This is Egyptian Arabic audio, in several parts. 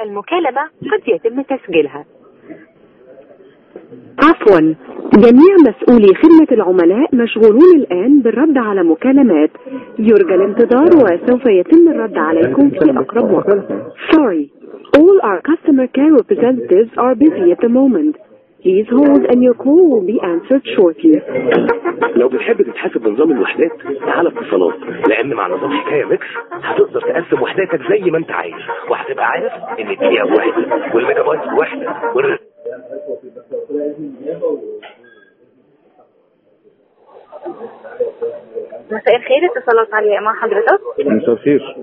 المكالمة قد يتم تسجيلها عفوا جميع مسؤولي خدمة العملاء مشغولون الآن بالرد على مكالمات يرجى الانتظار وسوف يتم الرد عليكم في أقرب وقت Sorry All our customer care representatives are busy at the moment Please hold and your call will be answered shortly لو بتحب تتحاسب بنظام الوحدات تعال اتصالات لان مع نظام حكايه ميكس هتقدر تقسم وحداتك زي ما انت عايز وهتبقى عارف ان الدقيقه بواحده والميجا بايت بواحده وال... مساء الخير اتصالات علياء مع حضرتك مساء الخير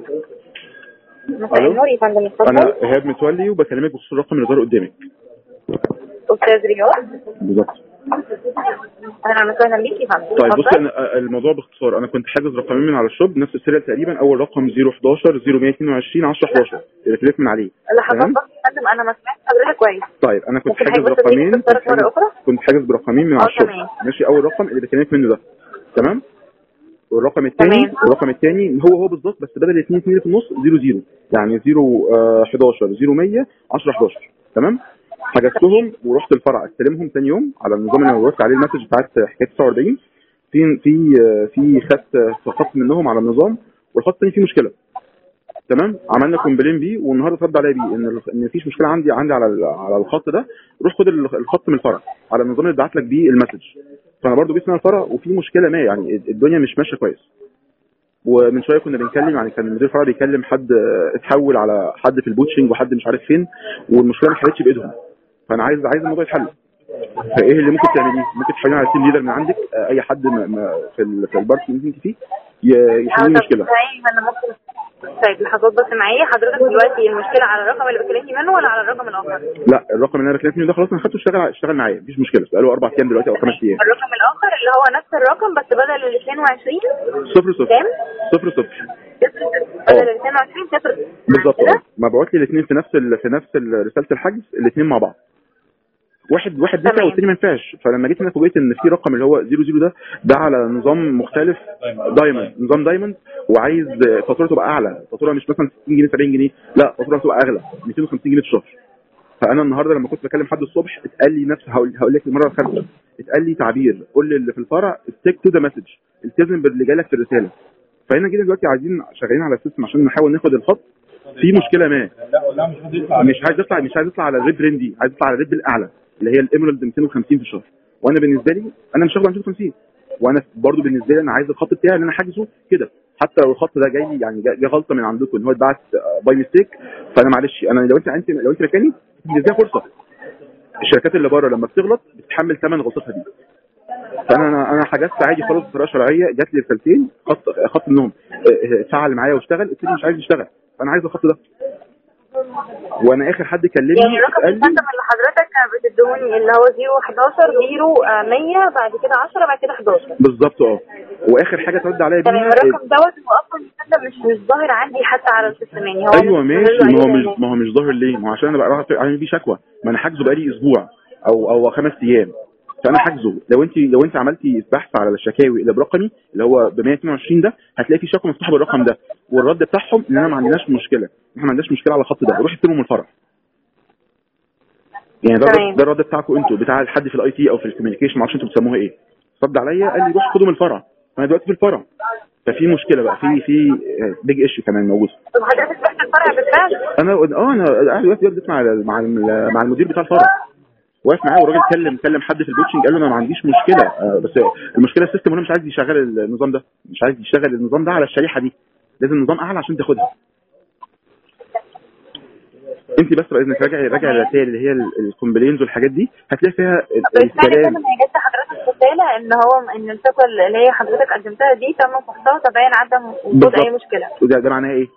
مساء ألو؟ النور يا فندم اتفضل انا ايهاب متولي وبكلمك بخصوص الرقم اللي ظهر قدامك استاذ رياض بالظبط اهلا وسهلا بيك يا فندم طيب اتفضل. بص انا الموضوع باختصار انا كنت حاجز رقمين من على الشوب نفس السيريال تقريبا اول رقم 011 0122 10 11 اللي من عليه لحظات تمام بس يا فندم انا ما سمعتش حضرتك كويس طيب انا كنت ممكن حاجز حضرتك رقمين تديني كنت اختيارات مرة حاجز, أخرى؟ كنت حاجز برقمين من على اه الشوب تمام. ماشي اول رقم اللي بكلمك منه ده تمام والرقم الثاني تمام. الرقم الثاني هو هو بالظبط بس بدل الاثنين اثنين في النص 00 يعني 0 11 0 100 10 11 تمام حجزتهم ورحت الفرع استلمهم ثاني يوم على النظام اللي انا وقفت عليه المسج بتاعت حكايه 49 في في في خدت خط منهم على النظام والخط الثاني فيه مشكله تمام عملنا كومبلين بيه والنهارده اترد عليا بيه ان ال- ان مفيش مشكله عندي عندي على ال- على الخط ده روح خد ال- الخط من الفرع على النظام اللي اتبعت لك بيه المسج فانا برضو جيت من الفرع وفي مشكله ما يعني الدنيا مش ماشيه كويس ومن شويه كنا بنتكلم يعني كان مدير الفرع بيكلم حد آه، اتحول على حد في البوتشنج وحد مش عارف فين والمشكله ما اتحلتش بايدهم فانا عايز عايز الموضوع يتحل فايه اللي ممكن تعمليه؟ ممكن تحولي على التيم ليدر من عندك آه، اي حد ما ما في ال- في البارتي اللي انت فيه ي- يحل لي طب المشكله ازاي ما انا ممكن طيب لحظات بس معايا حضرتك دلوقتي المشكله على الرقم اللي بكلمني منه ولا على الرقم الاخر؟ لا الرقم اللي انا بكلمك منه ده خلاص انا خدته اشتغل اشتغل معايا مفيش مشكله بقاله اربع ايام دلوقتي او خمس ايام الرقم الاخر اللي هو نفس الرقم بس بدل ال 22 صفر صفر كام؟ صفر صفر بدل ال 22 صفر بالظبط كده؟ اه مبعوت لي الاثنين في نفس ال... في نفس ال- رساله الحجز الاثنين مع بعض واحد واحد نفع تمام. والتاني ما ينفعش فلما جيت هنا فوجئت ان في رقم اللي هو 00 ده ده على نظام مختلف دايموند نظام دايموند وعايز فاتورته تبقى اعلى فاتوره مش مثلا 60 جنيه 70 جنيه لا فاتوره تبقى اغلى 250 جنيه في الشهر فانا النهارده لما كنت بكلم حد الصبح اتقال لي نفس هقول, هقول لك المره الخامسه اتقال لي تعبير قول لي في الفرع ستيك تو ذا مسج التزم باللي جالك في الرساله فهنا جينا دلوقتي عايزين شغالين على السيستم عشان نحاول ناخد الخط في مشكله ما مش عايز يطلع مش عايز يطلع على الريد رين دي عايز يطلع على الريد الاعلى اللي هي الاميرالد 250 في الشهر وانا بالنسبه لي انا مش هاخد 250 وانا برضو بالنسبه لي انا عايز الخط بتاعي اللي انا حاجزه كده حتى لو الخط ده جاي لي يعني جا- جا غلطه من عندكم ان هو اتبعت باي ميستيك فانا معلش انا لو انت انت لو انت مكاني اديها فرصه الشركات اللي بره لما بتغلط بتتحمل ثمن غلطتها دي فانا انا انا حجزت عادي خلاص بطريقه شرعيه جات لي رسالتين خط خط منهم اه، اه، اتفعل معايا واشتغل التاني مش عايز يشتغل فانا عايز الخط ده وانا اخر حد كلمني يعني الرقم قال لي الفندم اللي حضرتك بتدوني اللي هو 011 0 100 بعد كده 10 بعد كده 11 بالظبط اه واخر حاجه ترد عليا تمام بيها الرقم دوت هو اصلا الفندم مش مش ظاهر عندي حتى على السيستم يعني هو ايوه مش ماشي ظاهر ما هو له أي مش بيانات. ما هو مش ظاهر ليه؟ ما هو عشان انا بقى اعمل بيه شكوى ما انا حاجزه بقالي اسبوع او او خمس ايام فانا حاجزه لو انت لو انت عملتي بحث على الشكاوي اللي برقمي اللي هو ب 122 ده هتلاقي في شكوى مفتوحه بالرقم ده والرد بتاعهم ان انا ما عندناش مشكله احنا ما عندناش مشكله على الخط ده روح استلموا من الفرع يعني ده تمام. الرد- ده الرد بتاعكم انتوا بتاع حد في الاي تي او في الكوميونيكيشن ما اعرفش انتوا بتسموها ايه رد عليا قال لي روح خدوا من الفرع انا دلوقتي في الفرع ففي مشكله بقى في في بيج ايش كمان موجود طب حضرتك رحت الفرع بالفعل؟ انا اه انا قاعد دلوقتي دلوقتي مع مع مع المدير بتاع الفرع واقف معاه والراجل كلم كلم حد في البوتشنج قال له انا ما عنديش مشكله آه بس المشكله السيستم هنا مش عايز يشغل النظام ده مش عايز يشغل النظام ده على الشريحه دي لازم نظام اعلى عشان تاخدها انت بس بقى اذنك راجعي راجعي الرسائل اللي هي الكومبلينز والحاجات دي هتلاقي فيها ال- طب اسمعني كده الكلام ما هي جت حضرتك رساله ان هو ان الشكوى اللي هي حضرتك قدمتها دي تم فحصها تبين عدم وجود بالظبط. اي مشكله وده ده معناها ايه؟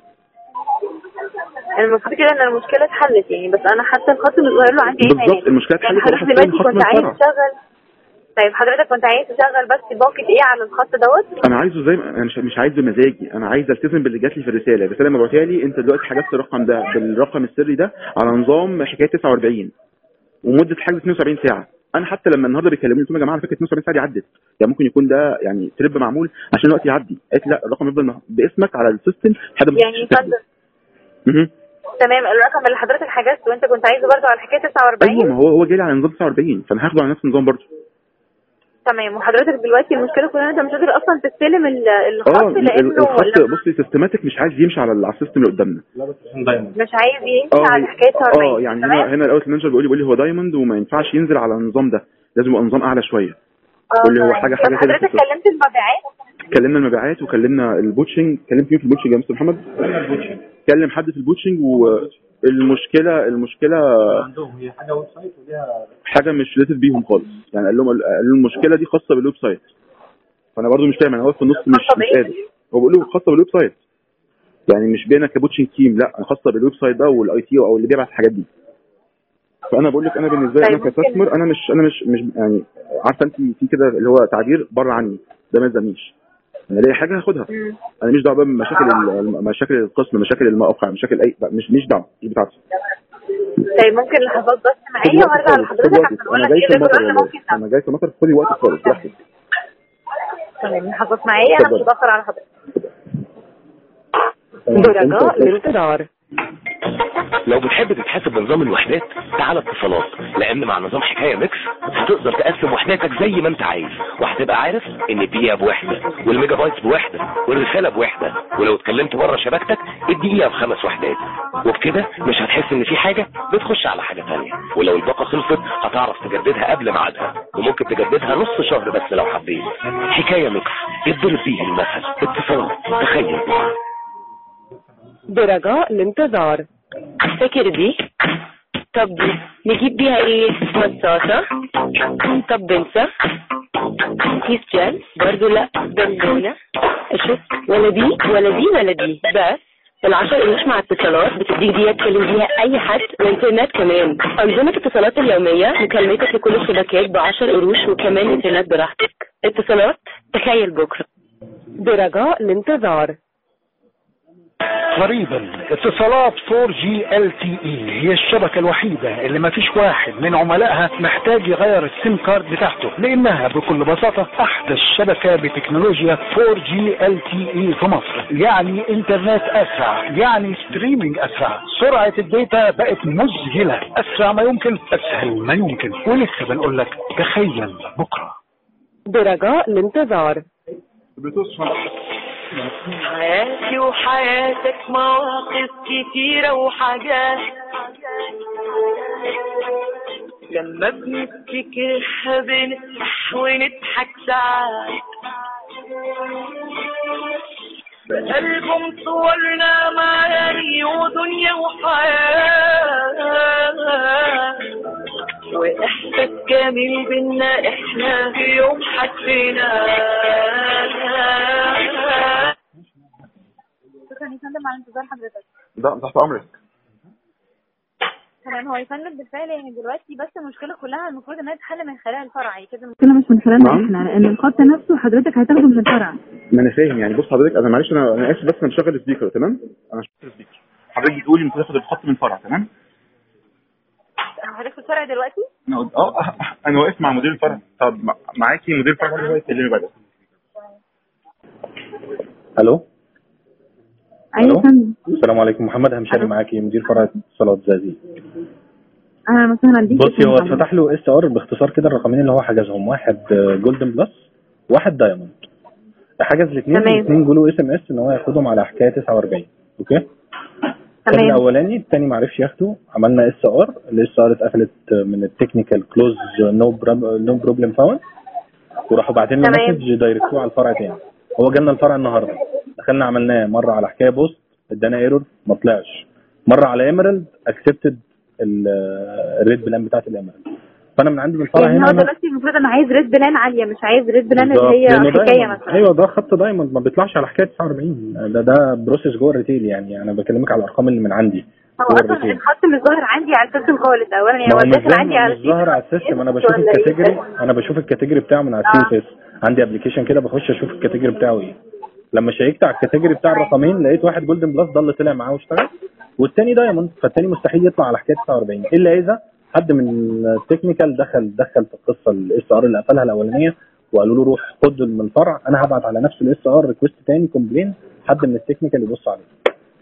المفروض كده ان المشكله اتحلت يعني بس انا حتى الخط مش ظاهر له عندي اي بالظبط، بيانات. المشكلة يعني اتحلت حضرتك وراح دلوقتي استلم كنت خط من عايز الفرع. تشغل طيب حضرتك كنت عايز تشغل بس باقة ايه على الخط دوت انا عايزه زي ما انا مش- مش عايز بمزاجي انا عايز التزم باللي جات لي في الرساله الرساله لما بعتها لي انت دلوقتي حجزت الرقم ده بالرقم السري ده على نظام حكايه 49 ومده الحجز 72 ساعه انا حتى لما النهارده بيكلموني قلت لهم يا جماعه على فكره 72 ساعه دي عدت يعني ممكن يكون ده يعني تريب معمول عشان الوقت يعدي قالت لي لا الرقم يفضل مه- باسمك على السيستم لحد ما يعني يا تستخدم. فندم مهم. تمام الرقم اللي حضرتك حجزته وانت كنت عايزه برضه على حكايه 49 ايوه ما هو هو جاي لي على نظام 49 فانا هاخده على نفس النظام برضه تمام وحضرتك دلوقتي المشكله كلها ان انت مش قادر اصلا تستلم ال- اه الخط ال- لانه الخط لما بصي سيستماتيك مش عايز يمشي على على السيستم اللي قدامنا مش عايز يمشي على حكايه 49 اه يعني تمام؟ هنا هنا الاوت مانجر بيقول لي بيقول لي هو دايموند وما ينفعش ينزل على النظام ده لازم يبقى نظام اعلى شويه اه واللي هو تمام. حاجة- طب حاجة كده حضرتك في الصف. كلمت المبيعات كلمنا المبيعات وكلمنا البوتشنج كلمت مين في البوتشنج يا مستر محمد؟ كلم حد في البوتشنج والمشكله المشكله عندهم هي حاجه ويب سايت وليها حاجه مش ريليتد بيهم خالص يعني قال لهم قال لهم المشكله دي خاصه بالويب سايت فانا برضو مش فاهم انا واقف في النص مش خاصة مش بإيه؟ قادر هو بيقول له خاصه بالويب سايت يعني مش بينا كبوتشنج تيم لا خاصه بالويب سايت بقى والاي تي او اللي بيبعت الحاجات دي فانا بقول لك انا بالنسبه لي طيب انا ممكن- كاستثمر انا مش انا مش مش يعني عارفه انت في كده اللي هو تعبير بره عني ده ما يلزمنيش انا ليا حاجه هاخدها مم. انا مش دعوه بقى بمشاكل ال- مشاكل القسم مشاكل الموقع مشاكل اي مش مش دعوه مش بتاعتي طيب ممكن لحظات بس خدي معايا وقتك وارجع خالص خدي لحضرتك وقتك عشان اقول انا لك جاي ايه في المطر الريفر اللي والله ممكن تعمل انا جاي في المطر خدي وقتك خالص براحتك تمام لحظات معايا انا مش اتفضل. هتاخر على حضرتك برجاء الانتظار لو بتحب تتحاسب بنظام الوحدات تعال اتصالات لان مع نظام حكايه ميكس هتقدر تقسم وحداتك زي ما انت عايز وهتبقى عارف ان الدقيقه بوحده والميجا بايت بوحده والرساله بوحده ولو اتكلمت بره شبكتك الدقيقه بخمس وحدات وبكده مش هتحس ان في حاجه بتخش على حاجه تانية ولو الباقه خلصت هتعرف تجددها قبل ميعادها وممكن تجددها نص شهر بس لو حبيت حكايه ميكس يتضرب بيه المثل اتصالات تخيل برجاء الانتظار فاكر دي طب دي نجيب بيها ايه مصاصة طب بنسى كيس جل برضو لا بنزونة اشوف ولا دي ولا دي ولا دي بس العشر قروش مع اتصالات بتديك دقيقة تكلم بيها أي حد وإنترنت كمان أنظمة اتصالات اليومية مكالمتك لكل الشبكات بعشر قروش وكمان إنترنت براحتك اتصالات تخيل بكرة برجاء الانتظار قريبا اتصالات 4G LTE هي الشبكة الوحيدة اللي ما فيش واحد من عملائها محتاج يغير السيم كارد بتاعته لانها بكل بساطة احدث شبكة بتكنولوجيا 4G LTE في مصر يعني انترنت اسرع يعني ستريمينج اسرع سرعة الداتا بقت مذهلة اسرع ما يمكن اسهل ما يمكن ولسه بنقول لك تخيل بكرة برجاء الانتظار حياتي وحياتك مواقف كتيرة وحاجات لما بنفتكرها بنفرح ونضحك ساعات بألبوم صورنا معاني ودنيا وحياة وإحساس جميل بينا إحنا في يوم حسينا شكرا يا فندم على انتظار حضرتك ده تحت امرك تمام هو يا فندم بالفعل يعني دلوقتي بس المشكله كلها المفروض انها تتحل من خلال الفرعي كده المشكله مش من خلالنا نعم. احنا لان الخط نفسه حضرتك هتاخده من الفرع ما انا فاهم يعني بص حضرتك انا معلش انا انا اسف بس انا مشغل السبيكر تمام انا مشغل السبيكر حضرتك بتقولي انت تاخد الخط من فرع تمام حضرتك في الفرع دلوقتي انا قلت اه انا واقف مع مدير الفرع طب مع- معاكي مدير الفرع هو يكلمني بعد الو ايوه ألو؟ يا فندم السلام عليكم محمد همشاري معاكي مدير فرع اتصالات زازي اهلا وسهلا بيك بصي هو اتفتح له اس ار باختصار كده الرقمين اللي هو حجزهم واحد جولدن بلس واحد دايموند حجز الاثنين تمام. الاثنين جوله اس ام اس ان هو ياخدهم على حكايه 49 اوكي خد تمام الاولاني الثاني ما عرفش ياخده عملنا اس ار الاس ار اتقفلت من التكنيكال كلوز نو نو بروبلم فاوند وراحوا باعتين له تمام. مسج دايركتوه على الفرع تاني هو جالنا الفرع النهارده دخلنا عملناه مره على حكايه بوست ادانا ايرور ما طلعش مره على ايمرالد اكسبتد الريد بلان بتاعت الايمرالد فانا من عندي من الفرع يعني هنا هو أنا- دلوقتي المفروض انا عايز ريد بلان عاليه مش عايز ريد بلان بالظبط، اللي هي لأنه حكايه دايموند. مثلا ايوه ده خط دايموند ما بيطلعش على حكايه 49 ده ده بروسيس جوه الريتيل يعني انا بكلمك على الارقام اللي من عندي هو جوه اصلا الريتيل الخط مش ظاهر عندي على السيستم خالص اولا يعني ما هو هو مش داخل ظاهر عندي على مش ظاهر على السيستم انا بشوف ولا إيه؟ الكاتيجوري انا بشوف الكاتيجوري بتاعه من على السي اس اس عندي ابلكيشن كده بخش اشوف الكاتيجوري بتاعه ايه لما شيكت على الكاتيجوري بتاع الرقمين لقيت واحد جولدن بلس ده اللي طلع معاه واشتغل والتاني دايموند فالتاني مستحيل يطلع على حكايه 49 الا اذا حد من التكنيكال دخل دخل في القصه الاس ار اللي قفلها الاولانيه وقالوا له روح خد من الفرع انا هبعت على نفس الاس ار ريكوست تاني كومبلين حد من التكنيكال يبص عليه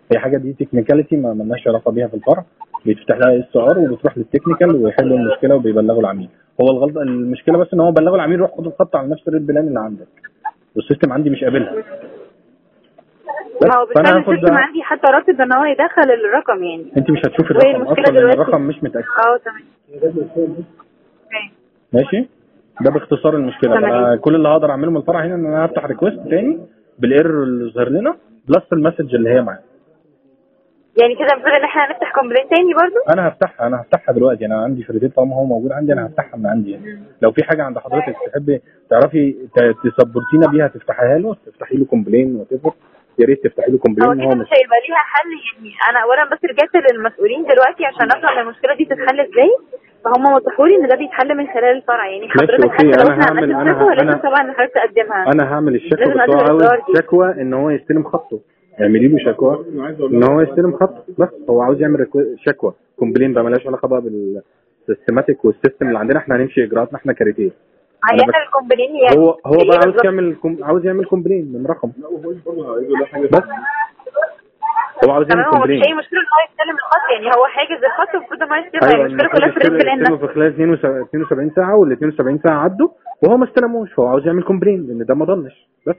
هي حاجه دي تكنيكاليتي ما مالناش علاقه بيها في الفرع بيتفتح لها اس ار وبتروح للتكنيكال ويحلوا المشكله وبيبلغوا العميل هو الغلط المشكله بس ان هو بلغوا العميل روح خد الخط على نفس الريت بلان اللي عندك والسيستم عندي مش قابلها بس ما هو فانا بالفعل هاخد السيستم ده عندي حتى رافض ان هو يدخل الرقم يعني انت مش هتشوفي وهي الرقم المشكلة اصلا لان دلوقتي- الرقم مش متاكد اه تمام ماشي ده باختصار المشكله تمام. فانا كل اللي هقدر اعمله من الفرع هنا ان انا هفتح ريكوست تاني بالايرور اللي ظهر لنا بلس المسج اللي هي معاه يعني كده المفروض ان احنا هنفتح كومبلين تاني برضو انا هفتحها انا هفتحها دلوقتي انا عندي فريتين طالما هو موجود عندي انا هفتحها من عندي يعني. لو في حاجه عند حضرتك تحبي تعرفي ت- تسبورتينا بيها تفتحيها له تفتحي له كومبلين وات يا ريت تفتحي له هو كومبلين كده هو مش مش هيبقى ليها حل يعني انا اولا بس رجعت للمسؤولين دلوقتي عشان افهم المشكله دي تتحل ازاي فهم وضحوا لي ان ده بيتحل من خلال الفرع يعني حضرتك أوكي، حتى لو أنا احنا هعمل- عملنا أنا ه- شكوى لازم أنا- طبعا ان حضرتك تقدمها انا هعمل الشكوى لازم بس هو أقدم عاوز الإصدار دي. شكوى ان هو يستلم خطه اعملي له شكوى ان هو يستلم خطه بس هو عاوز يعمل ريكو- شكوى كومبلين بقى مالهاش علاقه بقى بالسيستماتيك والسيستم اللي عندنا احنا هنمشي اجراءاتنا احنا كاريتيه أنا هيعمل بس- الكومبلين يعني هو هو إيه بقى عاوز بالظبط؟ يعمل كوم... عاوز يعمل كومبلين من رقم بس هو عاوز يعمل تمام هو كومبلين مفيش اي مشكله ان هو يستلم الخط يعني هو حاجز الخط المفروض ان هو يستلم ايوه المشكله كلها في الريد بلان يستلموا في خلال 72 72 ساعه وال 72 ساعه عدوا وهو ما استلموش فهو عاوز يعمل كومبلين لان ده ما ضلش بس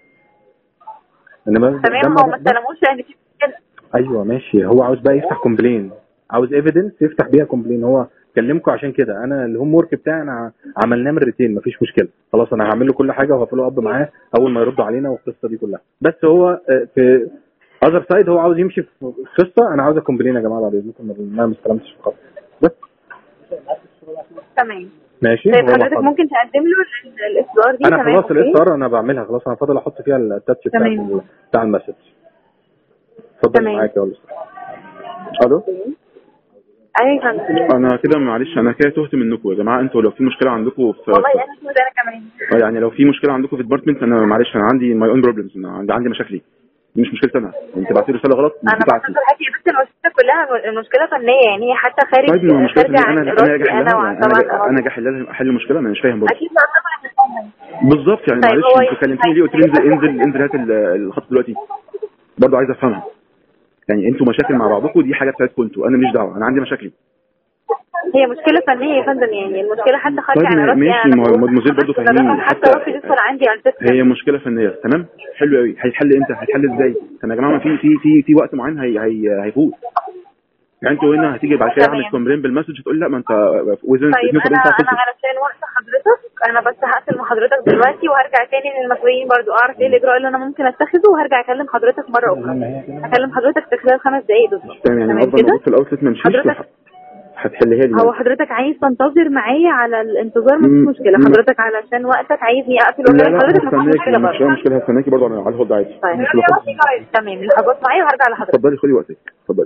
انما ده تمام ما- هو ما استلموش لان في مشكله ايوه ماشي هو عاوز بقى يفتح كومبلين عاوز ايفيدنس يفتح بيها كومبلين هو كلمكم عشان كده انا الهوم ورك بتاعي انا عملناه مرتين مفيش مشكله خلاص انا هعمل له كل حاجه وهفولو اب معاه اول ما يردوا علينا والقصه دي كلها بس هو آه، في اذر سايد هو عاوز يمشي في قصه انا عاوز كومبلين يا جماعه بعد اذنكم إن انا ما استلمتش الخط بس تمام ماشي طيب هو حضرتك حاضر. ممكن تقدم له ال- الاصدار دي انا تمام خلاص أوكي؟ الاصدار انا بعملها خلاص انا فاضل احط فيها التاتش بتاع تمام. ال- بتاع المسج اتفضل تمام. معاك يا أستاذ. الو ايوه يا فندم انا كده معلش انا كده تهت منكم يا جماعه انتوا لو في مشكله عندكم في والله انا كده انا كمان آه يعني لو في مشكله عندكم في الديبارتمنت انا معلش انا عندي ماي اون بروبلمز انا عندي عندي مشاكلي دي مش مشكلتي انا انت بعتي رساله غلط مش انا بتاعتي بفكر حكي بس المشكله كلها المشكله فنيه يعني هي حتى خارج طيب ما هو المشكله خارجه إن عن انا انا اجي ارادتي انا احلها وعن يعني انا طبعا انا اجي احلها احل المشكله انا مش فاهم برضه اكيد لا طبعا بالظبط يعني طيب معلش هو انتوا كلمتني ليه قلت لي انزل انزل انزل هات ال- الخط دلوقتي برضه عايز افهمها يعني انتوا مشاكل مع بعضكم دي حاجه بتاعتكم انتوا انا مش دعوه انا عندي مشاكلي هي مشكله فنيه يا فندم يعني المشكله حتى خارجه طيب عن ارادتي ماشي انا ما هو مدموزيل برضه فاهمين حتى رافض يدخل عندي على الفكره هي مشكله فنيه تمام حلو قوي هيتحل امتى هيتحل ازاي طب يا جماعه ما في في في في وقت معين هي هي هيفوت يعني انتوا هنا هتيجي بعد كده تمام. اعمل كومبلين بالمسج تقول لا ما انت وزن طيب 72 انا ساعه انا خلصت علشان وقت حضرتك انا بس هقفل مع حضرتك دلوقتي وهرجع تاني للمسؤولين برضو اعرف ايه الاجراء اللي انا ممكن اتخذه وهرجع اكلم حضرتك مره اخرى هكلم حضرتك في خلال خمس دقايق بالظبط تمام يعني تمام افضل كده موجود في الاوتلت ما مشيش حضرتك- هتحلها لي هو حضرتك عايز تنتظر معايا على الانتظار مم. مفيش مشكله مم. حضرتك علشان وقتك عايزني اقفل لا ولا لا حضرتك مفيش هستناكي مشكله مش برضه مشكله هستناكي برضه على الهولد عادي طيب مش مشكلة. تمام الحاجات معايا وهرجع لحضرتك اتفضلي خدي وقتك اتفضلي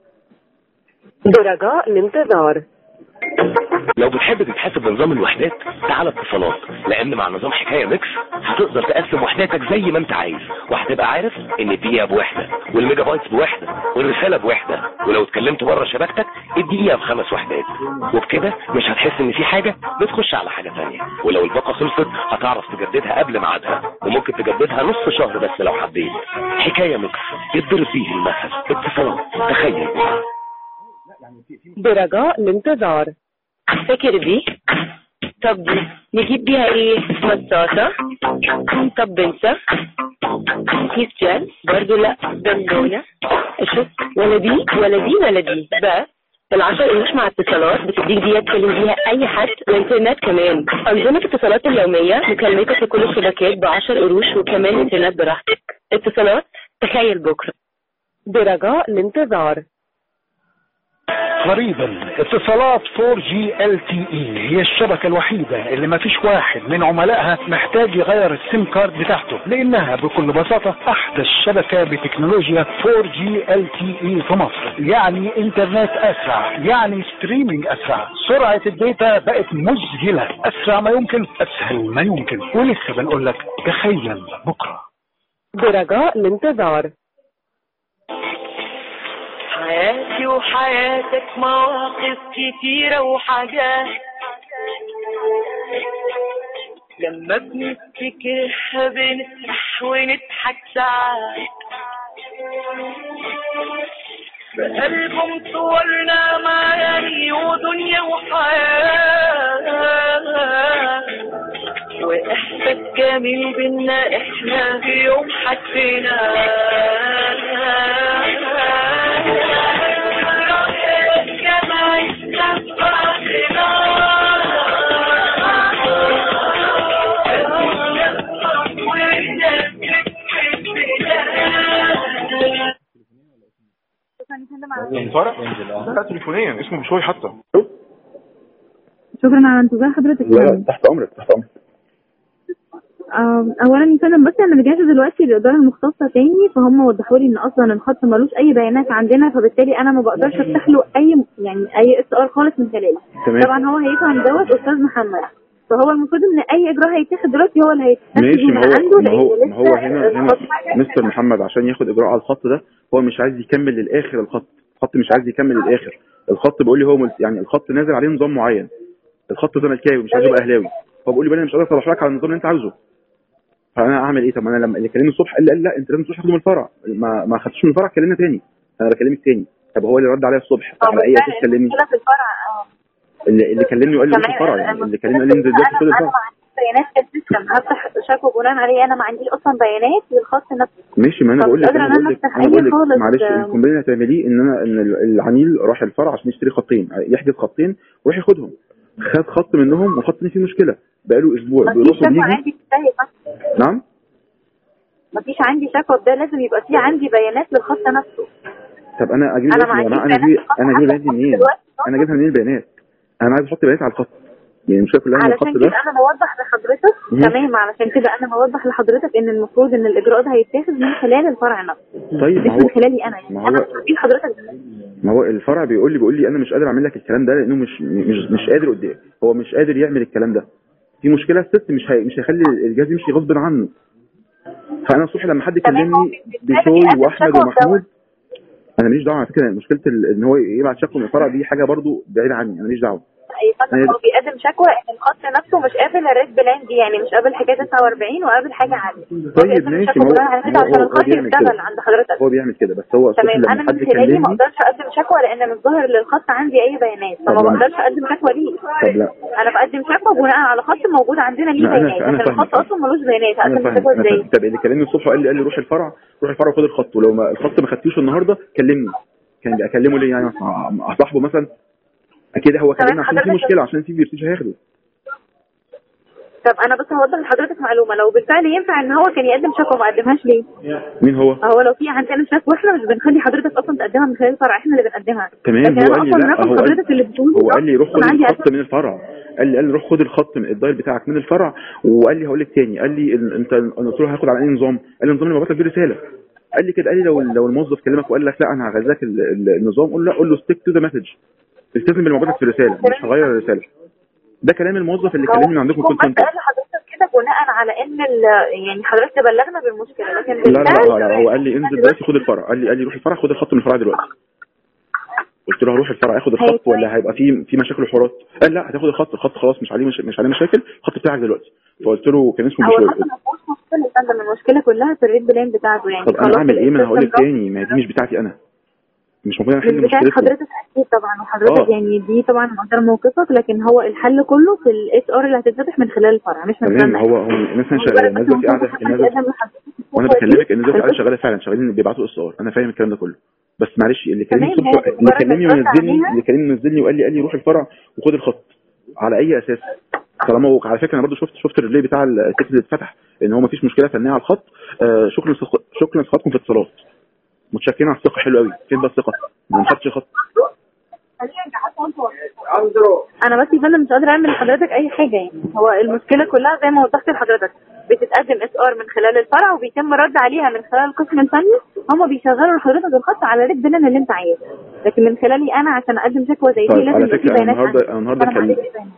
برجاء الانتظار لو بتحب تتحاسب بنظام الوحدات تعال اتصالات لان مع نظام حكايه ميكس هتقدر تقسم وحداتك زي ما انت عايز وهتبقى عارف ان الدقيقه بوحده والميجا بايتس بوحده والرساله بوحده ولو اتكلمت بره شبكتك الدقيقه بخمس وحدات وبكده مش هتحس ان في حاجه بتخش على حاجه ثانيه ولو الباقه خلصت هتعرف تجددها قبل ميعادها وممكن تجددها نص شهر بس لو حبيت حكايه ميكس يتضرب فيه المثل اتصالات تخيل برجاء الانتظار فاكر دي طب دي نجيب بيها ايه مصاصة طب بنسة كيس جل برضو لا بندونة اشوف ولا دي ولا دي ولا دي بس العشر قروش مع اتصالات بتديك دي تكلم بيها اي حد وانترنت كمان انظمة اتصالات اليومية مكالمتك لكل الشبكات بعشر قروش وكمان انترنت براحتك اتصالات تخيل بكرة برجاء الانتظار قريبا اتصالات 4G LTE هي الشبكة الوحيدة اللي ما فيش واحد من عملائها محتاج يغير السيم كارد بتاعته لانها بكل بساطة احدث شبكة بتكنولوجيا 4G LTE في مصر يعني انترنت اسرع يعني ستريمينج اسرع سرعة الداتا بقت مذهلة اسرع ما يمكن اسهل ما يمكن ولسه بنقول لك تخيل بكرة برجاء الانتظار حياتي وحياتك مواقف كتيرة وحاجات لما بنفتكرها بنسرح ونضحك ساعات بقلبهم صورنا معاني ودنيا وحياة وإحساس جميل بينا إحنا في يوم حسينا فرع لا تليفونيا اسمه بشوي حتى شكرا على انتظار حضرتك لا يعني. تحت امرك تحت امرك آم، اولا يا فندم بس انا بجهز دلوقتي الاداره المختصه تاني فهم وضحوا لي ان اصلا الخط ملوش اي بيانات عندنا فبالتالي انا ما بقدرش افتح له اي يعني اي اس ار خالص من خلاله تمام. طبعا هو هيفهم دوت استاذ محمد فهو المفروض ان اي اجراء هيتاخد دلوقتي هو اللي هيتاخد ماشي من ما هو عنده ما هو لأن ما هو لسه هنا هنا الخط- مستر محمد عشان ياخد اجراء على الخط ده هو مش عايز يكمل للاخر الخط الخط مش عايز يكمل للاخر الخط بيقول لي هو مل- يعني الخط نازل عليه نظام معين الخط زملكاوي مش عايز يبقى اهلاوي هو بيقول لي بقى انا مش قادر اصلح لك على النظام اللي انت عاوزه فانا اعمل ايه طب ما انا لما اللي كلمني الصبح قال لي قال لا انت لازم تروح تاخده من الفرع ما ما خدتوش من الفرع كلمنا تاني انا بكلمك تاني طب هو اللي رد عليا الصبح اه على اي بالفعل اساس كلمني المشكله في الفرع اه اللي, اللي كلمني وقال لي روح الفرع يعني اللي كلمني قال لي انزل دلوقتي خد انا الفرع ما عنديش بيانات في السيستم هفتح شكوى بناء عليه انا ما عنديش اصلا بيانات للخط نفسه ماشي ما انا فمش بقول لك قادرة انا إن بقول أنا لك أفتح انا أي بقول لك خالص، معلش آه. الكومبلين اللي هتعمليه ان انا ان العميل راح الفرع عشان يشتري خطين يحجز خطين ويروح ياخدهم خد خط منهم وخط تاني فيه مشكله بقاله اسبوع ما بيروح فيش شكوى وبيجي عندي تستاهل نعم ما فيش عندي شكوى ده لازم يبقى في عندي بيانات للخط نفسه طب انا اجيب أنا يا ما جماعه عنديش انا اجيب بيانات انا اجيب البيانات دي الخط منين دلوقتي. انا اجيبها منين البيانات انا عايز احط بيانات على الخط يعني المشكله كلها ان علشان الخط كده ده انا بوضح لحضرتك مهم. تمام علشان كده انا بوضح لحضرتك ان المفروض ان الاجراء ده هيتاخد من خلال الفرع نفسه طيب مش ما من هو خلالي انا ما يعني انا هو- مش هدي لحضرتك ما هو الفرع بيقول لي بيقول لي انا مش قادر اعمل لك الكلام ده لانه مش مش مش قادر قدام هو مش قادر يعمل الكلام ده في مشكله الست مش هي مش هيخلي الجهاز يمشي غصب عنه فانا الصبح لما حد تمام، كلمني هو بشوي بيقدم واحمد شكوى ومحمود انا ماليش دعوه على فكره مشكله ال- ان هو يبعت شكوى من الفرع دي حاجه برضو بعيده عني انا ماليش دعوه اي فندم هو بيقدم شكوى ان الخط نفسه مش قابل الريد بلان دي يعني مش قابل حكايه 49 وقابل حاجه عاليه هو طيب بيقدم ماشي شكوى ما هو بناء على كده ما هو- عشان هو الخط بيعمل يشتغل كده. عند حضرتك هو بيعمل كده بس هو الصبح تمام لما انا حد من خلالي ما كلمني اقدرش اقدم شكوى لان مش ظاهر للخط عندي اي بيانات فما طب ما- بقدرش اقدم شكوى ليه طب لا انا بقدم شكوى بناء على خط موجود عندنا ليه لا، أنا- بيانات أنا لكن فاهمك. الخط اصلا ملوش بيانات انا هقدم فاهم شكوى انا ازاي فاهم طب اللي كلمني الصبح وقال لي قال لي روح الفرع روح الفرع وخد الخط ولو ما الخط ما خدتوش النهارده كلمني كان اكلمه ليه يعني اصاحبه مثلا اكيد هو تمام، كلمني عشان في حضرتك- مشكله عشان في برستيج هياخده طب انا بس هوضح لحضرتك معلومه لو بالفعل ينفع ان هو كان يقدم شكوى ما قدمهاش ليه مين هو؟ هو لو في عندنا شكوى احنا مش بنخلي حضرتك اصلا تقدمها من خلال الفرع احنا اللي بنقدمها تمام لكن هو انا قال لي اصلا لا رقم هو قال حضرتك اللي بتقول هو قال لي روح خد أنا عندي الخط من الفرع قال لي قال لي روح خد الخط من الدايل بتاعك من الفرع وقال لي هقول لك تاني قال لي ال- انت انا قلت له هاخد على اي نظام قال لي النظام اللي ببعت لك بيه رساله قال لي كده قال لي لو لو الموظف كلمك وقال لك لا انا هغذاك ال- ال- النظام قول له لا قول له ستيك تو ذا مسج التزم باللي موجود لك في الرساله مش هغير الرساله ده كلام الموظف اللي كلمني من عندكم هو كول بس سنتر قال لحضرتك كده بناء على ان ال- يعني حضرتك تبلغنا بالمشكله لكن لا لا بالفعل لا, لا هو قال لي انزل دلوقتي خد الفرع قال لي قال لي روح الفرع خد الخط من الفرع دلوقتي قلت له هروح الفرع اخد الخط هيكون- ولا هيبقى في في مشاكل وحوارات قال لا هتاخد الخط الخط خلاص مش عليه مش, مش عليه مشاكل الخط بتاعك دلوقتي فقلت له كان اسمه هو بشوي الخط ما فيهوش مشكله يا فندم المشكله كلها في الريد بلان بتاعته يعني طب انا خلاص اعمل ايه ما انا هقول لك السيستم تاني ما هي دي مش بتاعتي انا مش المفروض انا مش احل بتاعت مشكلتي حضرتك اكيد طبعا وحضرتك آه. يعني دي طبعا مقدر موقفك لكن هو الحل كله في الاس ار اللي هتتفتح من خلال الفرع مش من تمام خلالنا هو هو الناس هنا شغاله الناس دلوقتي قاعده الناس دلوقتي- وانا بكلمك ان الناس دلوقتي قاعده شغاله فعلا شغالين بيبعتوا اس ار انا فاهم الكلام ده كله بس معلش اللي كلمني تمام، الصبح هو اللي مجرد كلمني ما ترد ونزلني عليها. اللي كلمني ونزلني وقال لي قال لي روح الفرع وخد الخط على اي اساس طالما هو على فكره انا برضو شفت شفت الريلي بتاع التكست اللي اتفتح ان هو مفيش مشكله فنيه على الخط آه شكرا لصق- شكرا لثقتكم في اتصالات متشكرين على الثقه حلو قوي فين بقى الثقه؟ ما خدتش خط انا بس يا فندم مش قادره اعمل لحضرتك اي حاجه يعني هو المشكله كلها زي ما وضحت لحضرتك بتتقدم اس ار من خلال الفرع وبيتم رد عليها من خلال القسم الفني هم بيشغلوا لحضرتك الخط على ريد بلان اللي انت عايزه لكن من خلالي انا عشان اقدم شكوى زي دي طيب لازم على يبقى في فكره انا بيانات النهارده عندي. انا النهارده أنا ما كلمت عنديش بيانات.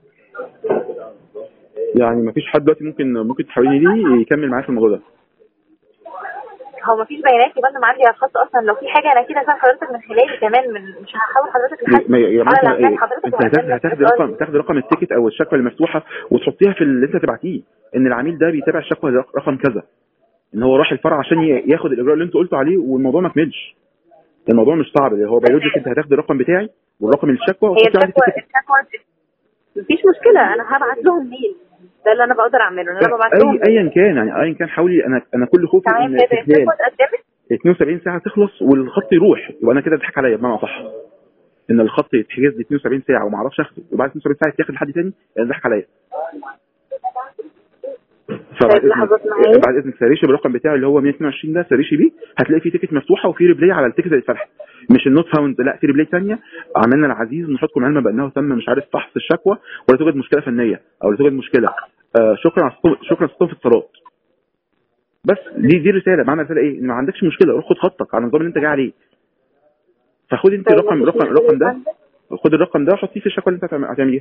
يعني مفيش حد دلوقتي ممكن ممكن تحاولي ليه يكمل معايا في الموضوع ده هو مفيش بيانات يا فندم عندي على الخط اصلا لو في حاجه انا كده هسال حضرتك من خلالي كمان من مش هحاول حضرتك لحد ما- يا أنا مثلا اللي هسأل ايه حضرتك انت وهقدم هتاخد لك هتاخدي SR. رقم تاخدي رقم التيكت او الشكوى المفتوحه وتحطيها في اللي انت تبعتيه ان العميل ده بيتابع الشكوى رقم كذا ان هو راح الفرع عشان ي- ياخد الاجراء اللي انت قلته عليه والموضوع ما كملش الموضوع مش صعب هو بيولوجيك انت هتاخد الرقم بتاعي والرقم الشكوى هي وتحطي عندي الشكوى تيكت الشكوى مفيش مشكله انا هبعت لهم ميل ده اللي انا بقدر اعمله ان انا ببعت لهم اي ايا كان يعني ايا كان حاولي انا انا كل خوفي تمام ان كده في خلال الشكوى اتقدمت 72 ساعه تخلص والخط يروح يبقى انا كده ضحك عليا بمعنى صح ان الخط يتحجز لي 72 ساعه وما اعرفش اخده وبعد 72 ساعه يتاخد لحد تاني يعني ضحك عليا فبعد طيب، لحظات اذنك معايا. بعد اذنك سريشي بالرقم بتاعي اللي هو 122 ده سريشي بيه هتلاقي فيه تيكت مفتوحه وفي ريبلاي على التيكت اللي اتفتحت مش النوت فاوند لا في ريبلاي ثانيه عملنا العزيز نحطكم علما بانه تم مش عارف فحص الشكوى ولا توجد مشكله فنيه او لا توجد مشكله آه شكرا على الصوت- شكرا على الاتصالات بس دي دي رساله معنى الرساله ايه ان ما عندكش مشكله روح خد خطك على النظام اللي انت جاي عليه فخد انت طيب، الرقم مفيش الرقم مشكلة الرقم ده يا فندم. خد الرقم ده وحطيه في الشكوى اللي انت هتعمل- هتعمليها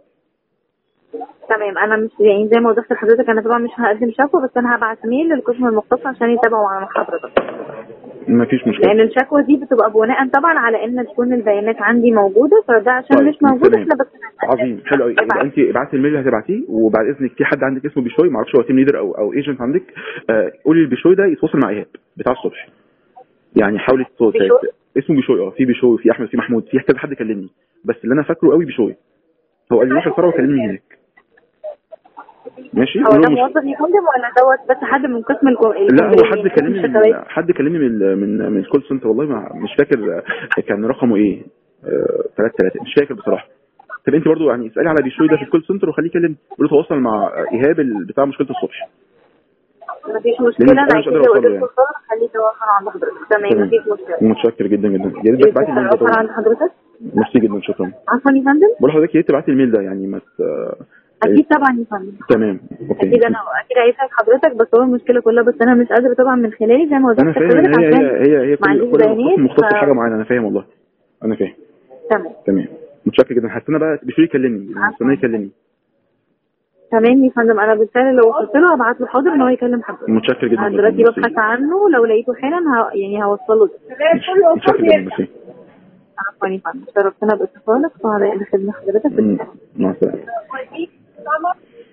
تمام انا مش يعني زي ما وضحت لحضرتك انا طبعا مش هقدم شكوى بس انا هبعت ميل للقسم المختص عشان يتابعوا مع حضرتك مفيش مشكله لان الشكوى دي بتبقى بناء طبعا على ان تكون البيانات عندي موجوده فده عشان طيب، مش موجود تمام. احنا بس عظيم حلو قوي يبقى انت ابعتي الميل اللي هتبعتيه وبعد اذنك في حد عندك اسمه بيشوي ما اعرفش هو تيم ليدر او او ايجنت عندك آه قولي البيشوي ده يتواصل مع ايهاب بتاع الصبح يعني حاولي تتواصل بيشوي؟ اسمه بيشوي اه في بيشوي في احمد في محمود في كذا حد كلمني بس اللي انا فاكره قوي بيشوي هو قال لي روح الفرع وكلمني هناك ماشي هو قول ده له مش- موظف يا فندم ولا دوت بس حد من قسم الكو... لا هو حد الكومبلين- كلمني من الشكاوات؟ حد كلمني من من من الكول سنتر والله ما مش فاكر آه، كان رقمه ايه 3 3 مش فاكر بصراحه طب انت برضو يعني اسالي على بيشوي ده في الكول سنتر وخليه يكلم قول له تواصل مع ايهاب ال- بتاع مشكله الصبح مفيش لأن مشكله أنا انا مش اكيد قادر لو أوصله قدرت اوصل خليه يتواصل عند حضرتك تمام تمام. مفيش مشكله متشكر جدا جدا يا ريت بس تبعتي الميل ده اوصل طبعا عند حضرتك ميرسي جدا شكرا عفوا يا فندم بقول لحضرتك يا ريت تبعتي الميل ده يعني ما ت- اكيد طبعا يا فندم تمام اوكي اكيد انا اكيد هيسعد حضرتك بس هو المشكله كلها بس انا مش قادره طبعا من خلالي زي ما وضحت انا فاهم لحضرتك ان هي عشان هي هي هي ما كل عنديش كل بيانات قسم مختص ف- بحاجه معينه انا فاهم والله انا فاهم تمام تمام متشكر جدا هستنى بقى بيشوي يكلمني هستنى يكلمني تمام يا فندم انا بالفعل لو وصلت له هبعت له حاضر ان هو يكلم حضرتك متشكر جدا انا جدا دلوقتي ميرسي. ببحث عنه لو لقيته حالا ه... يعني هوصله متشكر جدا ميرسي عفوا يا فندم شرفتنا باتصالك وعلى خدمه حضرتك مع السلامه